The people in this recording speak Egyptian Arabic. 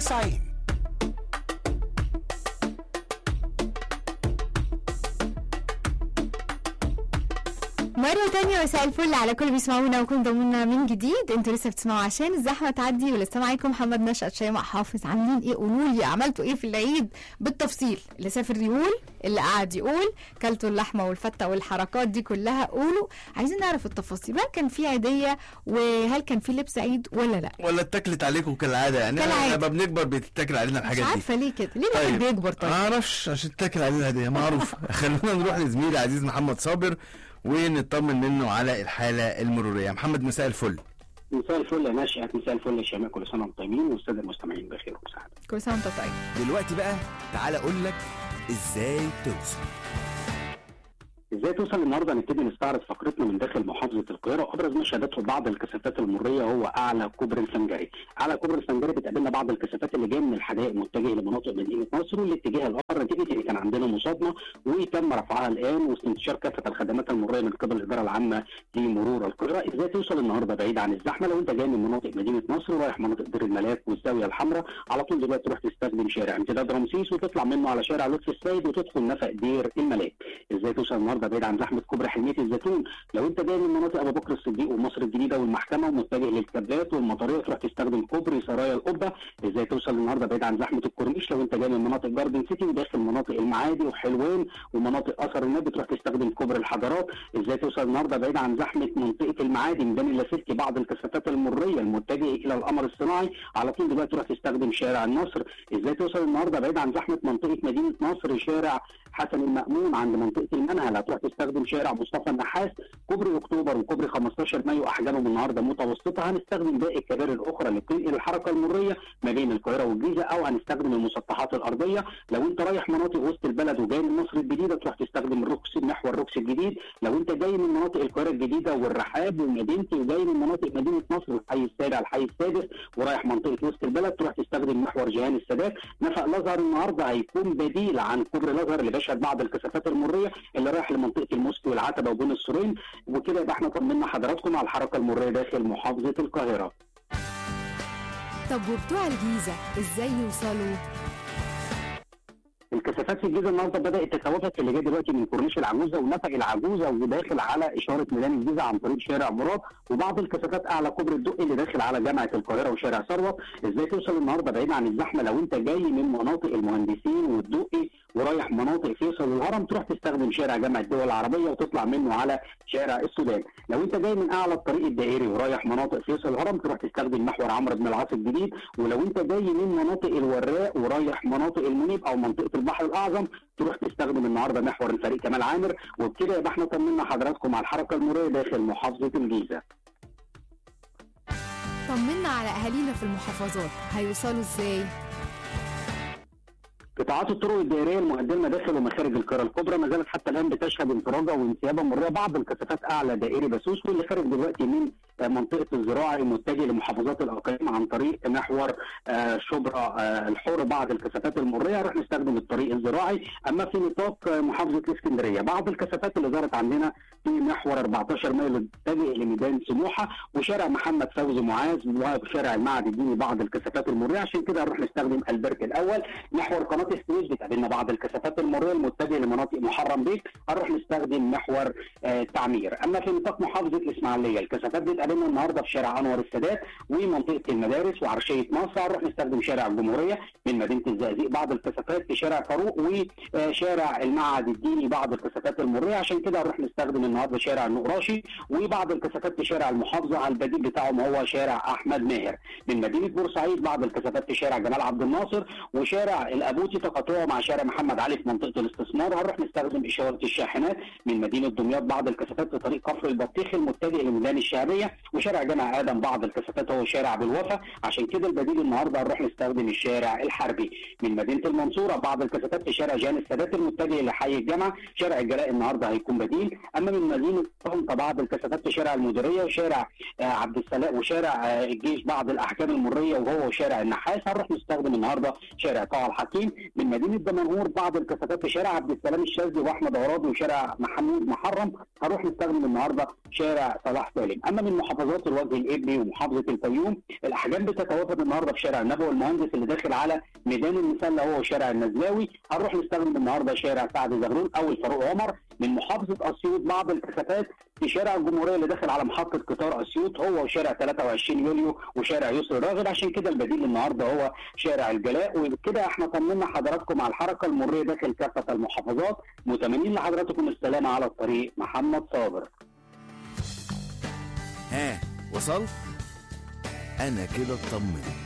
90 مرة تانية مساء الفل على كل بيسمعونا وكل ضمنا من جديد انتوا لسه بتسمعوا عشان الزحمة تعدي ولسه معاكم محمد نشأت شيماء حافظ عاملين ايه قولوا لي عملتوا ايه في العيد بالتفصيل اللي سافر يقول اللي قاعد يقول كلتوا اللحمة والفتة والحركات دي كلها قولوا عايزين نعرف التفاصيل هل كان في عيدية وهل كان في لبس عيد ولا لا ولا اتكلت عليكم كالعاده يعني كالعادة. لما بنكبر بتتاكل علينا مش الحاجات دي عارفة ليه كده ليه الواحد بيكبر ما طيب اعرفش عشان تتاكل علينا الهديه معروف خلونا نروح لزميلي عزيز محمد صابر ونطمن منه على الحاله المروريه محمد مساء الفل مساء الفل يا نشأت مساء الفل يا شيماء كل سنه وانتم طيبين والساده المستمعين بخير وسعاده. كل سنة وانت طيب دلوقتي بقى تعال اقول لك ازاي توصل ازاي توصل النهارده نبتدي نستعرض فقرتنا من داخل محافظه القاهره ابرز ما شهدته بعض الكثافات المريه هو اعلى كوبري الفنجري، اعلى كوبري الفنجري بتقابلنا بعض الكثافات اللي جايه من الحدائق متجهه لمناطق مدينه نصر والاتجاه الاخر نتيجه ان كان عندنا مصادمه وتم رفعها الان وسط انتشار كافه الخدمات المريه من قبل الاداره العامه لمرور القاهره، ازاي توصل النهارده بعيد عن الزحمه لو انت جاي من مناطق مدينه نصر ورايح مناطق دير الملاك والزاويه الحمراء على طول دلوقتي تروح تستخدم شارع امتداد رمسيس وتطلع منه على شارع لطفي السيد وتدخل نفق دير الملاك، ازاي توصل النهارده بعيد عن زحمه كوبري حلميه الزيتون لو انت جاي من مناطق ابو بكر الصديق ومصر الجديده والمحكمه ومتجه للكابلات والمطريه تروح تستخدم كوبري سرايا القبه ازاي توصل النهارده بعيد عن زحمه الكورنيش لو انت جاي من مناطق جاردن سيتي وداخل مناطق المعادي وحلوان ومناطق اثر النبي تروح تستخدم كوبري الحضارات ازاي توصل النهارده بعيد عن زحمه منطقه المعادي ميدان اللاسلكي بعض الكثافات المريه المتجهه الى القمر الصناعي على طول دلوقتي تروح تستخدم شارع النصر ازاي توصل النهارده بعيد عن زحمه منطقه مدينه نصر شارع حسن المأمون عند منطقه المنهل هتروح تستخدم شارع مصطفى النحاس كوبري اكتوبر وكوبري 15 مايو احجامهم النهارده متوسطه هنستخدم باقي الكباري الاخرى اللي بتنقل الحركه المريه ما بين القاهره والجيزه او هنستخدم المسطحات الارضيه لو انت رايح مناطق وسط البلد وجاي من مصر الجديده تروح تستخدم الركس محور الركس الجديد لو انت جاي من مناطق القاهره الجديده والرحاب ومدينتي وجاي من مناطق مدينه نصر الحي السابع الحي السادس ورايح منطقه وسط البلد تروح تستخدم محور جهان السادات نفق الازهر النهارده هيكون بديل عن كوبري الازهر اللي بيشهد بعض الكثافات المريه اللي رايح لمنطقه المسك والعتبه وبين السورين وكده يبقى احنا طمنا حضراتكم على الحركه المريه داخل محافظه القاهره طب وبتوع الجيزة ازاي يوصلوا الكثافات في الجيزه النهارده بدات تتوافق اللي جاي دلوقتي من كورنيش العجوزه ونفق العجوزه وداخل على اشاره ميدان الجيزه عن طريق شارع مراد وبعض الكثافات اعلى كوبري الدقي اللي داخل على جامعه القاهره وشارع ثروت ازاي توصل النهارده بعيد عن الزحمه لو انت جاي من مناطق المهندسين والدقي ورايح مناطق فيصل والهرم تروح تستخدم شارع جامعه الدول العربيه وتطلع منه على شارع السودان لو انت جاي من اعلى الطريق الدائري ورايح مناطق فيصل والهرم تروح تستخدم محور عمرو بن العاص الجديد ولو انت جاي من مناطق الوراق ورايح مناطق المنيب او منطقه البحر الاعظم تروح تستخدم النهارده محور الفريق كمال عامر وبكده يبقى احنا طمنا حضراتكم على الحركه المروريه داخل محافظه الجيزه طمنا على اهالينا في المحافظات هيوصلوا ازاي قطاعات الطرق الدائريه المؤديه لمداخل ومخارج القاهره الكبرى ما زالت حتى الان بتشهد انفراجه وانسيابا مريه بعض الكثافات اعلى دائري بسوس واللي خارج دلوقتي من آه، منطقه الزراعي متجه لمحافظات الاقاليم عن طريق محور آه، شبرا آه، الحور بعض الكثافات المريه راح نستخدم الطريق الزراعي اما في نطاق آه، محافظه الاسكندريه بعض الكثافات اللي ظهرت عندنا في محور 14 مايو متجه لميدان سموحه وشارع محمد فوزي معاذ وشارع المعهد الديني بعض الكثافات المريه عشان كده هنروح نستخدم البرك الاول محور قناه السويس بتقابلنا بعض الكثافات المريه المتجهه لمناطق محرم بيك هنروح نستخدم محور آه تعمير اما في نطاق محافظه الاسماعيليه الكثافات بتقابلنا النهارده في شارع انور السادات ومنطقه المدارس وعرشيه مصر هنروح نستخدم شارع الجمهوريه من مدينه الزقازيق بعض الكثافات في شارع فاروق وشارع المعهد الديني بعض الكثافات المريه عشان كده هنروح نستخدم النهارده شارع النقراشي وبعض الكثافات في شارع المحافظه على البديل بتاعهم هو شارع احمد ماهر من مدينه بورسعيد بعض الكثافات في شارع جمال عبد الناصر وشارع الابوتي تقاطعه مع شارع محمد علي في منطقه الاستثمار هنروح نستخدم اشاره الشاحنات من مدينه دمياط بعض الكثافات في طريق كفر البطيخ المتجه لميدان الشعبيه وشارع جامع ادم بعض الكثافات هو شارع بالوفا عشان كده البديل النهارده هنروح نستخدم الشارع الحربي من مدينه المنصوره بعض الكثافات في شارع جان السادات المتجه لحي الجامعه شارع الجلاء النهارده هيكون بديل اما من مدينه طنطا بعض الكثافات في شارع المديريه وشارع آه عبد السلام وشارع آه الجيش بعض الاحكام المريه وهو شارع النحاس هنروح نستخدم النهارده شارع طه الحكيم من مدينه دمنهور بعض الكثافات في شارع عبد السلام الشاذلي واحمد عرابي وشارع محمود محرم هنروح نستخدم النهارده شارع صلاح سالم اما من محافظات الوجه الابلي ومحافظه الفيوم الاحجام بتتوافد النهارده في شارع النبوي المهندس اللي داخل على ميدان المسله هو شارع النزلاوي هنروح نستخدم النهارده شارع سعد زغلول او الفاروق عمر من محافظه اسيوط بعض الكثافات في شارع الجمهوريه اللي داخل على محطه قطار اسيوط هو وشارع 23 يوليو وشارع يسر راغد عشان كده البديل النهارده هو شارع الجلاء وبكده احنا طمنا حضراتكم على الحركه المريه داخل كافه المحافظات متمنين لحضراتكم السلامه على الطريق محمد صابر ها وصلت انا كده اطمنت